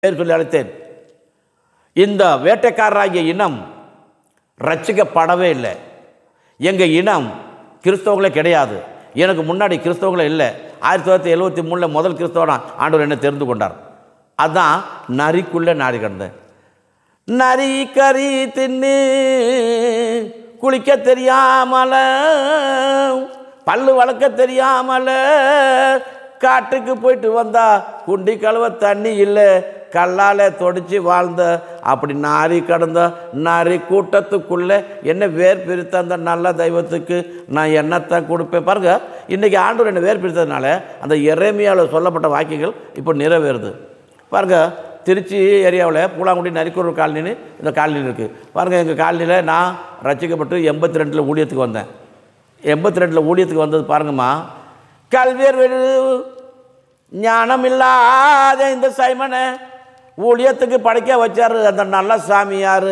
பேர் சொல்லி அழைத்தேன் இந்த வேட்டைக்காரராகிய இனம் ரட்சிக்கப்படவே இல்லை எங்கள் இனம் கிறிஸ்தவங்களே கிடையாது எனக்கு முன்னாடி கிறிஸ்தவங்களே இல்லை ஆயிரத்தி தொள்ளாயிரத்தி எழுபத்தி மூணில் முதல் கிறிஸ்தவனா ஆண்டவர் என்ன தெரிந்து கொண்டார் அதான் நரிக்குள்ளே நாரி கிடந்தேன் நரி கறி தின்னு குளிக்க தெரியாமல பல்லு வளர்க்க தெரியாமல காட்டுக்கு போயிட்டு வந்தா குண்டி கழுவ தண்ணி இல்லை கல்லால் தொடிச்சு வாழ்ந்த அப்படி நாரி கடந்த நாரி கூட்டத்துக்குள்ளே என்ன வேர் பிரித்த அந்த நல்ல தெய்வத்துக்கு நான் என்னத்தை கொடுப்பேன் பாருங்க இன்றைக்கி ஆண்டவர் என்னை வேர் பிரித்ததுனால அந்த எரேமியாவில் சொல்லப்பட்ட வாக்கியங்கள் இப்போ நிறைவேறுது பாருங்க திருச்சி ஏரியாவில் பூலாங்குடி நரிக்கூர் காலனின்னு இந்த காலனி இருக்குது பாருங்கள் எங்கள் காலனியில் நான் ரசிக்கப்பட்டு எண்பத்தி ரெண்டில் ஊழியத்துக்கு வந்தேன் எண்பத்தி ரெண்டில் ஊழியத்துக்கு வந்தது பாருங்கம்மா கல்வியர் ஞானம் இல்லாத இந்த சைமனை ஊழியத்துக்கு படைக்க வச்சாரு அந்த நல்ல சாமியார்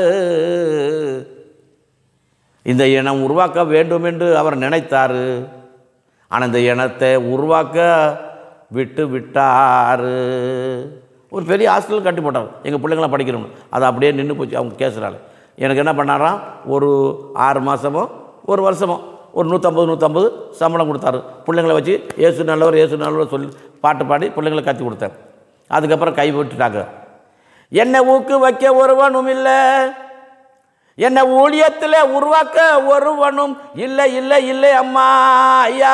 இந்த இனம் உருவாக்க வேண்டும் என்று அவர் நினைத்தார் ஆனால் இந்த இனத்தை உருவாக்க விட்டு விட்டார் ஒரு பெரிய ஹாஸ்டல் கட்டி போட்டார் எங்கள் பிள்ளைங்களாம் படிக்கணும் அது அப்படியே நின்று போச்சு அவங்க கேசுறாள் எனக்கு என்ன பண்ணாராம் ஒரு ஆறு மாதமோ ஒரு வருஷமோ ஒரு நூற்றம்பது நூற்றம்பது சம்பளம் கொடுத்தாரு பிள்ளைங்களை வச்சு ஏசு நல்லவர் ஏசு நல்லவர் சொல்லி பாட்டு பாடி பிள்ளைங்களை கற்றுக் கொடுத்தேன் அதுக்கப்புறம் கை விட்டுட்டாங்க என்னை ஊக்கு வைக்க ஒருவனும் இல்லை என்னை ஊழியத்தில் உருவாக்க ஒருவனும் இல்லை இல்லை இல்லை அம்மா ஐயா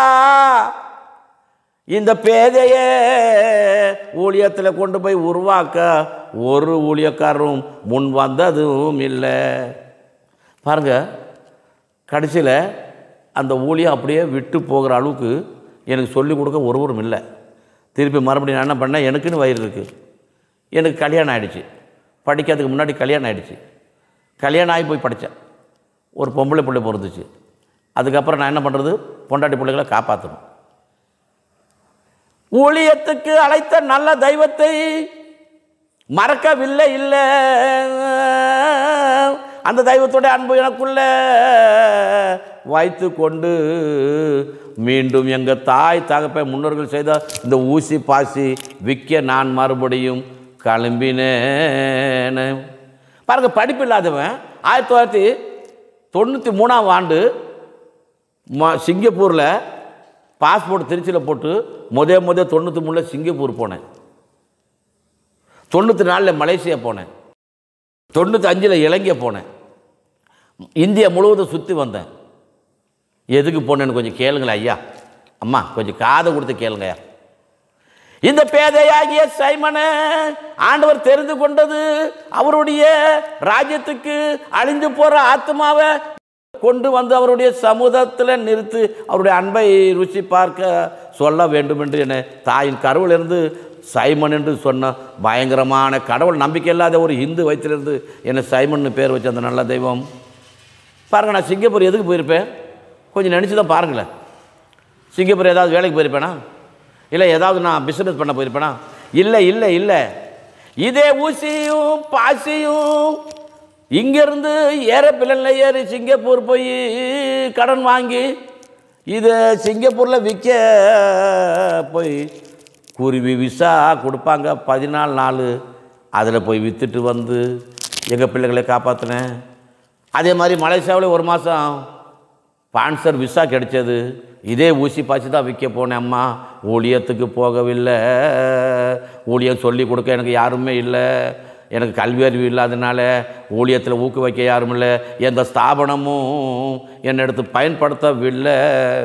இந்த பேதையே ஊழியத்தில் கொண்டு போய் உருவாக்க ஒரு ஊழியக்காரரும் முன் வந்ததும் இல்லை பாருங்க கடைசியில் அந்த ஊழியம் அப்படியே விட்டு போகிற அளவுக்கு எனக்கு சொல்லிக் கொடுக்க ஒருவரும் இல்லை திருப்பி மறுபடியும் நான் என்ன பண்ணேன் எனக்குன்னு வயிறு இருக்குது எனக்கு கல்யாணம் ஆயிடுச்சு படிக்கிறதுக்கு முன்னாடி கல்யாணம் ஆயிடுச்சு கல்யாணம் ஆகி போய் படித்தேன் ஒரு பொம்பளை பிள்ளை பிறந்துச்சு அதுக்கப்புறம் நான் என்ன பண்ணுறது பொண்டாட்டி பிள்ளைகளை காப்பாற்றணும் ஊழியத்துக்கு அழைத்த நல்ல தெய்வத்தை மறக்கவில்லை இல்லை அந்த தெய்வத்தோட அன்பு எனக்குள்ள வைத்து கொண்டு மீண்டும் எங்கள் தாய் தகப்பை முன்னோர்கள் செய்த இந்த ஊசி பாசி விற்க நான் மறுபடியும் கிளம்பினேன் பாருங்க படிப்பு இல்லாதவன் ஆயிரத்தி தொள்ளாயிரத்தி தொண்ணூற்றி மூணாம் ஆண்டு ம சிங்கப்பூரில் பாஸ்போர்ட் திருச்சியில் போட்டு முத முத தொண்ணூற்றி மூணில் சிங்கப்பூர் போனேன் தொண்ணூற்றி நாலில் மலேசியா போனேன் தொண்ணூற்றி அஞ்சில் இலங்கை போனேன் இந்தியா முழுவதும் சுற்றி வந்தேன் எதுக்கு போனேன்னு கொஞ்சம் கேளுங்களேன் ஐயா அம்மா கொஞ்சம் காதை கொடுத்து கேளுங்க ஐயா இந்த பேதையாகிய சைமனை ஆண்டவர் தெரிந்து கொண்டது அவருடைய ராஜ்யத்துக்கு அழிஞ்சு போற ஆத்மாவை கொண்டு வந்து அவருடைய சமூகத்தில் நிறுத்து அவருடைய அன்பை ருசி பார்க்க சொல்ல வேண்டும் என்று என தாயின் கருவிலிருந்து சைமன் என்று சொன்ன பயங்கரமான கடவுள் நம்பிக்கை இல்லாத ஒரு இந்து வயிற்றிலிருந்து என்னை சைமன் பேர் வச்ச அந்த நல்ல தெய்வம் பாருங்க நான் சிங்கப்பூர் எதுக்கு போயிருப்பேன் கொஞ்சம் நினச்சி தான் பாருங்களேன் சிங்கப்பூர் ஏதாவது வேலைக்கு போயிருப்பேனா இல்லை ஏதாவது நான் பிஸ்னஸ் பண்ண போயிருப்பேனா இல்லை இல்லை இல்லை இதே ஊசியும் பாசியும் இங்கேருந்து ஏரோப்ளேனில் ஏறி சிங்கப்பூர் போய் கடன் வாங்கி இதை சிங்கப்பூரில் விற்க போய் குருவி விசா கொடுப்பாங்க பதினாலு நாள் அதில் போய் விற்றுட்டு வந்து எங்கள் பிள்ளைகளை காப்பாற்றினேன் அதே மாதிரி மலேசியாவில் ஒரு மாதம் ஸ்பான்சர் விசா கிடைச்சது இதே ஊசி பாய்ச்சி தான் விற்க போனேன் அம்மா ஊழியத்துக்கு போகவில்லை ஊழியம் சொல்லி கொடுக்க எனக்கு யாருமே இல்லை எனக்கு கல்வி அறிவு இல்லாதனால ஊழியத்தில் ஊக்குவிக்க யாரும் இல்லை எந்த ஸ்தாபனமும் என்னை எடுத்து பயன்படுத்தவில்லை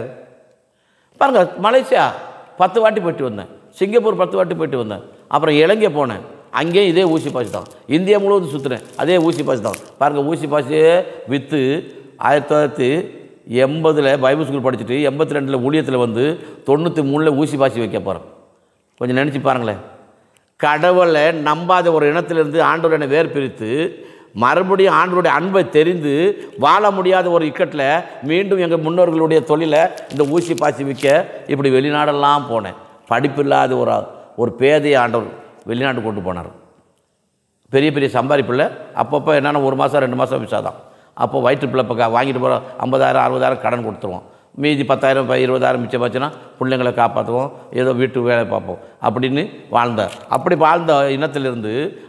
பாருங்க மலேசியா பத்து வாட்டி போயிட்டு வந்தேன் சிங்கப்பூர் பத்து வாட்டி போயிட்டு வந்தேன் அப்புறம் இலங்கை போனேன் அங்கேயும் இதே ஊசி பாசி தான் இந்தியா முழுவதும் சுற்றுறேன் அதே ஊசி பாசி தான் பாருங்கள் ஊசி பாசியே விற்று ஆயிரத்தி தொள்ளாயிரத்தி எண்பதில் பைபிள் ஸ்கூல் படிச்சுட்டு எண்பத்தி ரெண்டில் ஊழியத்தில் வந்து தொண்ணூற்றி மூணில் ஊசி பாசி வைக்க போகிறேன் கொஞ்சம் நினச்சி பாருங்களேன் கடவுளை நம்பாத ஒரு இனத்திலிருந்து ஆண்டவர் என்னை வேர் பிரித்து மறுபடியும் ஆண்டவருடைய அன்பை தெரிந்து வாழ முடியாத ஒரு இக்கட்டில் மீண்டும் எங்கள் முன்னோர்களுடைய தொழிலை இந்த ஊசி பாசி விற்க இப்படி வெளிநாடெல்லாம் போனேன் படிப்பில்லாத ஒரு ஒரு பேதையை ஆண்டவர் வெளிநாட்டு கொண்டு போனார் பெரிய பெரிய சம்பாதிப்பில்லை அப்பப்போ என்னென்ன ஒரு மாதம் ரெண்டு மாதம் விசா தான் அப்போ வயிற்று பிள்ளை பக்கம் வாங்கிட்டு போகிற ஐம்பதாயிரம் அறுபதாயிரம் கடன் கொடுத்துருவோம் மீதி பத்தாயிரம் ப- இருபதாயிரம் மிச்சம் வச்சுன்னா பிள்ளைங்களை காப்பாற்றுவோம் ஏதோ வீட்டு வேலை பார்ப்போம் அப்படின்னு வாழ்ந்தார் அப்படி வாழ்ந்த இனத்திலிருந்து